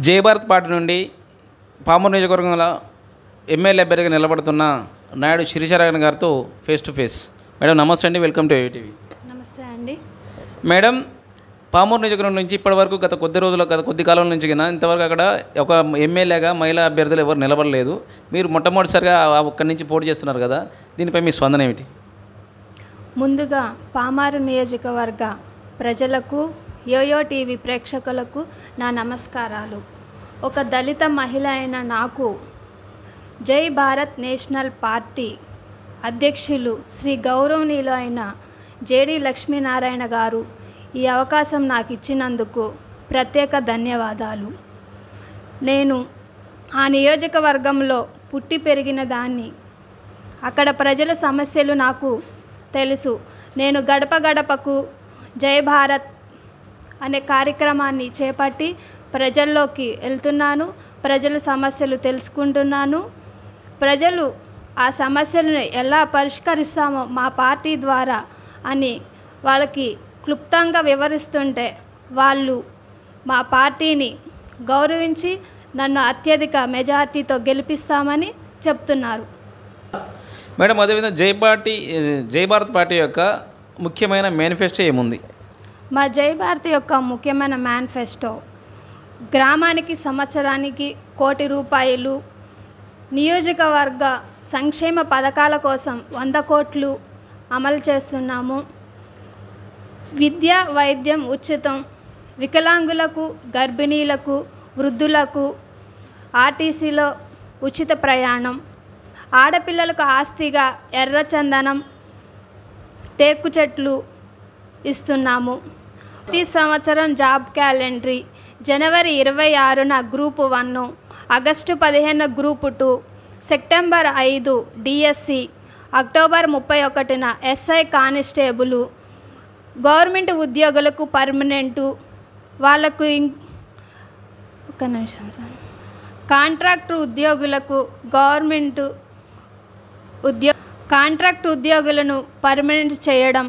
జై భారత్ పార్టీ నుండి పామూరు నియోజకవర్గంలో ఎమ్మెల్యే అభ్యర్థిగా నిలబడుతున్న నాయుడు శిరీషారాయణ గారితో ఫేస్ టు ఫేస్ మేడం నమస్తే అండి వెల్కమ్ టు ఏటీవీ నమస్తే అండి మేడం పామూరు నియోజకవర్గం నుంచి ఇప్పటివరకు గత కొద్ది రోజులు గత కొద్ది కాలం నుంచి కింద ఇంతవరకు అక్కడ ఒక ఎమ్మెల్యేగా మహిళా అభ్యర్థులు ఎవరు నిలబడలేదు మీరు మొట్టమొదటిసారిగా ఆ ఒక్కడి నుంచి పోటీ చేస్తున్నారు కదా దీనిపై మీ స్పందన ఏమిటి ముందుగా పామారు నియోజకవర్గ ప్రజలకు యోయో టీవీ ప్రేక్షకులకు నా నమస్కారాలు ఒక దళిత మహిళ అయిన నాకు జై భారత్ నేషనల్ పార్టీ అధ్యక్షులు శ్రీ గౌరవనీయులు అయిన జేడి లక్ష్మీనారాయణ గారు ఈ అవకాశం నాకు ఇచ్చినందుకు ప్రత్యేక ధన్యవాదాలు నేను ఆ నియోజకవర్గంలో పుట్టి పెరిగిన దాన్ని అక్కడ ప్రజల సమస్యలు నాకు తెలుసు నేను గడప గడపకు జై భారత్ అనే కార్యక్రమాన్ని చేపట్టి ప్రజల్లోకి వెళ్తున్నాను ప్రజల సమస్యలు తెలుసుకుంటున్నాను ప్రజలు ఆ సమస్యలను ఎలా పరిష్కరిస్తామో మా పార్టీ ద్వారా అని వాళ్ళకి క్లుప్తంగా వివరిస్తుంటే వాళ్ళు మా పార్టీని గౌరవించి నన్ను అత్యధిక మెజార్టీతో గెలిపిస్తామని చెప్తున్నారు మేడం అదేవిధంగా జై పార్టీ జై భారత్ పార్టీ యొక్క ముఖ్యమైన మేనిఫెస్టో ఏముంది మా జై భారతి యొక్క ముఖ్యమైన మేనిఫెస్టో గ్రామానికి సంవత్సరానికి కోటి రూపాయలు నియోజకవర్గ సంక్షేమ పథకాల కోసం వంద కోట్లు అమలు చేస్తున్నాము విద్య వైద్యం ఉచితం వికలాంగులకు గర్భిణీలకు వృద్ధులకు ఆర్టీసీలో ఉచిత ప్రయాణం ఆడపిల్లలకు ఆస్తిగా ఎర్రచందనం టేకు చెట్లు ఇస్తున్నాము ప్రతి సంవత్సరం జాబ్ క్యాలెండరీ జనవరి ఇరవై ఆరున గ్రూపు వన్ ఆగస్టు పదిహేను గ్రూపు టూ సెప్టెంబర్ ఐదు డిఎస్సి అక్టోబర్ ముప్పై ఒకటిన ఎస్ఐ కానిస్టేబుల్ గవర్నమెంట్ ఉద్యోగులకు పర్మనెంటు వాళ్ళకు ఇం ఒక నిమిషం సార్ కాంట్రాక్ట్ ఉద్యోగులకు గవర్నమెంట్ ఉద్యో కాంట్రాక్ట్ ఉద్యోగులను పర్మనెంట్ చేయడం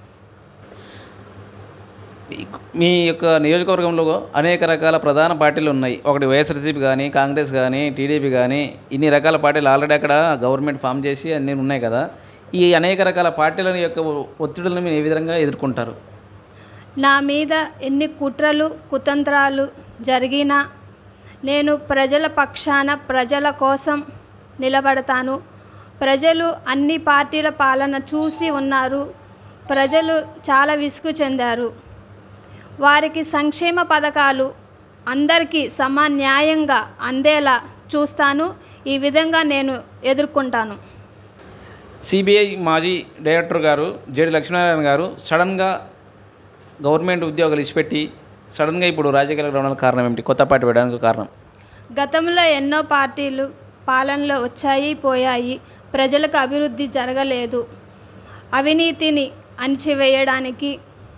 మీ యొక్క నియోజకవర్గంలో అనేక రకాల ప్రధాన పార్టీలు ఉన్నాయి ఒకటి వైఎస్ఆర్సీపీ కానీ కాంగ్రెస్ కానీ టీడీపీ కానీ ఇన్ని రకాల పార్టీలు ఆల్రెడీ అక్కడ గవర్నమెంట్ ఫామ్ చేసి అన్నీ ఉన్నాయి కదా ఈ అనేక రకాల పార్టీల యొక్క ఒత్తిడులను మీరు ఏ విధంగా ఎదుర్కొంటారు నా మీద ఎన్ని కుట్రలు కుతంత్రాలు జరిగినా నేను ప్రజల పక్షాన ప్రజల కోసం నిలబడతాను ప్రజలు అన్ని పార్టీల పాలన చూసి ఉన్నారు ప్రజలు చాలా విసుగు చెందారు వారికి సంక్షేమ పథకాలు అందరికీ సమాన్యాయంగా అందేలా చూస్తాను ఈ విధంగా నేను ఎదుర్కొంటాను సిబిఐ మాజీ డైరెక్టర్ గారు జేడి లక్ష్మీనారాయణ గారు సడన్గా గవర్నమెంట్ ఉద్యోగాలు ఇచ్చిపెట్టి సడన్గా ఇప్పుడు రాజకీయాలకు రావడానికి కారణం ఏమిటి కొత్త పార్టీ పెట్టడానికి కారణం గతంలో ఎన్నో పార్టీలు పాలనలో వచ్చాయి పోయాయి ప్రజలకు అభివృద్ధి జరగలేదు అవినీతిని అణిచివేయడానికి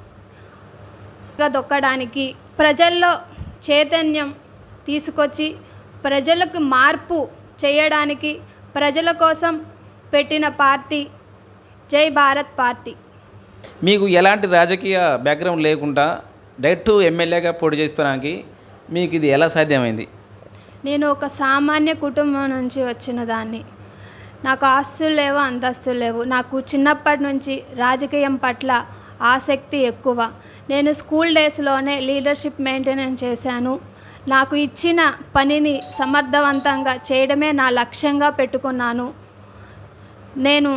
దొక్కడానికి ప్రజల్లో చైతన్యం తీసుకొచ్చి ప్రజలకు మార్పు చేయడానికి ప్రజల కోసం పెట్టిన పార్టీ జై భారత్ పార్టీ మీకు ఎలాంటి రాజకీయ బ్యాక్గ్రౌండ్ లేకుండా డైరెక్ట్ ఎమ్మెల్యేగా పోటీ చేస్తానికి మీకు ఇది ఎలా సాధ్యమైంది నేను ఒక సామాన్య కుటుంబం నుంచి వచ్చిన దాన్ని నాకు ఆస్తులు లేవు అంతస్తులు లేవు నాకు చిన్నప్పటి నుంచి రాజకీయం పట్ల ఆసక్తి ఎక్కువ నేను స్కూల్ డేస్లోనే లీడర్షిప్ మెయింటెనెన్స్ చేశాను నాకు ఇచ్చిన పనిని సమర్థవంతంగా చేయడమే నా లక్ష్యంగా పెట్టుకున్నాను నేను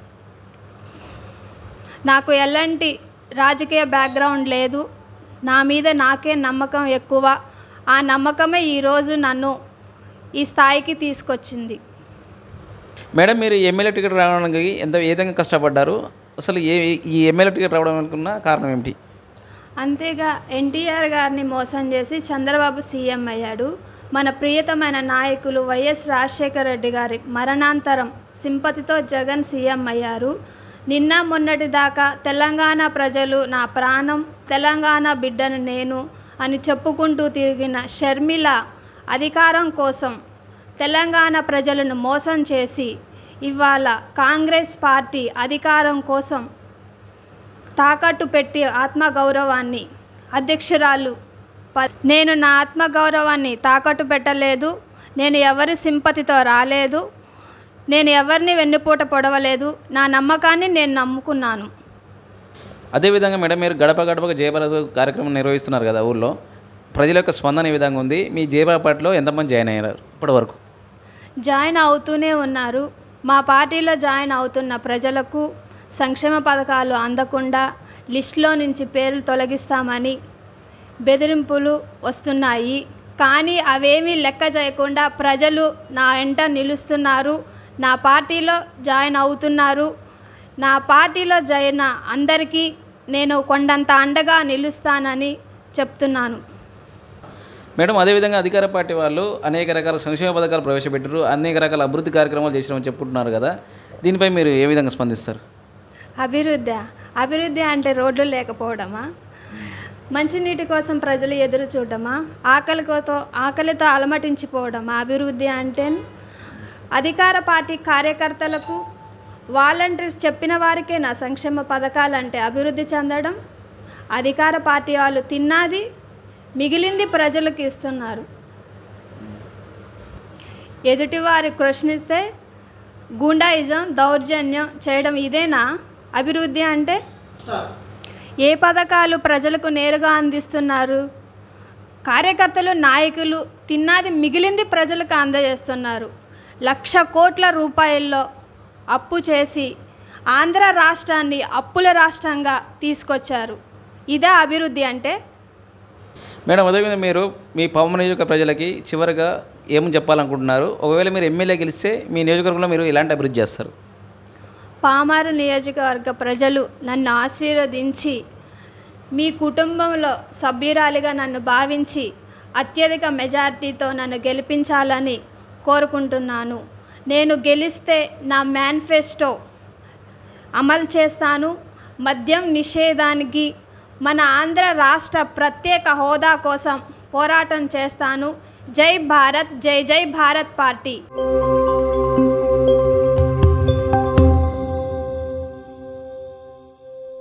నాకు ఎలాంటి రాజకీయ బ్యాక్గ్రౌండ్ లేదు నా మీద నాకే నమ్మకం ఎక్కువ ఆ నమ్మకమే ఈరోజు నన్ను ఈ స్థాయికి తీసుకొచ్చింది మేడం మీరు ఎమ్మెల్యే టికెట్ రావడానికి ఎంత ఏ విధంగా కష్టపడ్డారు అసలు ఏ ఈ ఎమ్మెల్యే టికెట్ రావడం అనుకున్న కారణం ఏమిటి అంతేగా ఎన్టీఆర్ గారిని మోసం చేసి చంద్రబాబు సీఎం అయ్యాడు మన ప్రియతమైన నాయకులు వైఎస్ రాజశేఖర రెడ్డి గారి మరణాంతరం సింపతితో జగన్ సీఎం అయ్యారు నిన్న మొన్నటి దాకా తెలంగాణ ప్రజలు నా ప్రాణం తెలంగాణ బిడ్డను నేను అని చెప్పుకుంటూ తిరిగిన షర్మిల అధికారం కోసం తెలంగాణ ప్రజలను మోసం చేసి ఇవాళ కాంగ్రెస్ పార్టీ అధికారం కోసం తాకట్టు పెట్టి ఆత్మగౌరవాన్ని అధ్యక్షురాలు ప- నేను నా ఆత్మగౌరవాన్ని తాకట్టు పెట్టలేదు నేను ఎవరి సింపతితో రాలేదు నేను ఎవరిని వెన్నుపూట పొడవలేదు నా నమ్మకాన్ని నేను నమ్ముకున్నాను అదేవిధంగా మేడం మీరు గడప గడపకు జయభారత్ కార్యక్రమం నిర్వహిస్తున్నారు కదా ఊళ్ళో ప్రజల యొక్క స్పందన ఈ విధంగా ఉంది మీ జయభారత్ పార్టీలో ఎంతమంది జాయిన్ అయ్యారు ఇప్పటి వరకు జాయిన్ అవుతూనే ఉన్నారు మా పార్టీలో జాయిన్ అవుతున్న ప్రజలకు సంక్షేమ పథకాలు అందకుండా లిస్టులో నుంచి పేర్లు తొలగిస్తామని బెదిరింపులు వస్తున్నాయి కానీ అవేమీ లెక్క చేయకుండా ప్రజలు నా వెంట నిలుస్తున్నారు నా పార్టీలో జాయిన్ అవుతున్నారు నా పార్టీలో జాయిన్ అందరికీ నేను కొండంత అండగా నిలుస్తానని చెప్తున్నాను మేడం అదేవిధంగా అధికార పార్టీ వాళ్ళు అనేక రకాల సంక్షేమ పథకాలు ప్రవేశపెట్టారు అనేక రకాల అభివృద్ధి కార్యక్రమాలు చేసినామని చెప్పుకుంటున్నారు కదా దీనిపై మీరు ఏ విధంగా స్పందిస్తారు అభివృద్ధి అభివృద్ధి అంటే రోడ్లు లేకపోవడమా మంచినీటి కోసం ప్రజలు ఎదురు చూడడమా ఆకలితో ఆకలితో అలమటించిపోవడమా అభివృద్ధి అంటే అధికార పార్టీ కార్యకర్తలకు వాలంటీర్స్ చెప్పిన వారికే నా సంక్షేమ పథకాలంటే అభివృద్ధి చెందడం అధికార పార్టీ వాళ్ళు తిన్నది మిగిలింది ప్రజలకు ఇస్తున్నారు ఎదుటివారి ప్రశ్నిస్తే గుండాయిజం దౌర్జన్యం చేయడం ఇదేనా అభివృద్ధి అంటే ఏ పథకాలు ప్రజలకు నేరుగా అందిస్తున్నారు కార్యకర్తలు నాయకులు తిన్నది మిగిలింది ప్రజలకు అందజేస్తున్నారు లక్ష కోట్ల రూపాయల్లో అప్పు చేసి ఆంధ్ర రాష్ట్రాన్ని అప్పుల రాష్ట్రంగా తీసుకొచ్చారు ఇదే అభివృద్ధి అంటే మేడం అదేవిధంగా మీరు మీ పవన్ నియోజక ప్రజలకి చివరిగా ఏమని చెప్పాలనుకుంటున్నారు ఒకవేళ మీరు ఎమ్మెల్యే గెలిస్తే మీ నియోజకవర్గంలో మీరు ఎలాంటి అభివృద్ధి చేస్తారు పామారు నియోజకవర్గ ప్రజలు నన్ను ఆశీర్వదించి మీ కుటుంబంలో సభ్యురాలిగా నన్ను భావించి అత్యధిక మెజార్టీతో నన్ను గెలిపించాలని కోరుకుంటున్నాను నేను గెలిస్తే నా మేనిఫెస్టో అమలు చేస్తాను మద్యం నిషేధానికి మన ఆంధ్ర రాష్ట్ర ప్రత్యేక హోదా కోసం పోరాటం చేస్తాను జై భారత్ జై జై భారత్ పార్టీ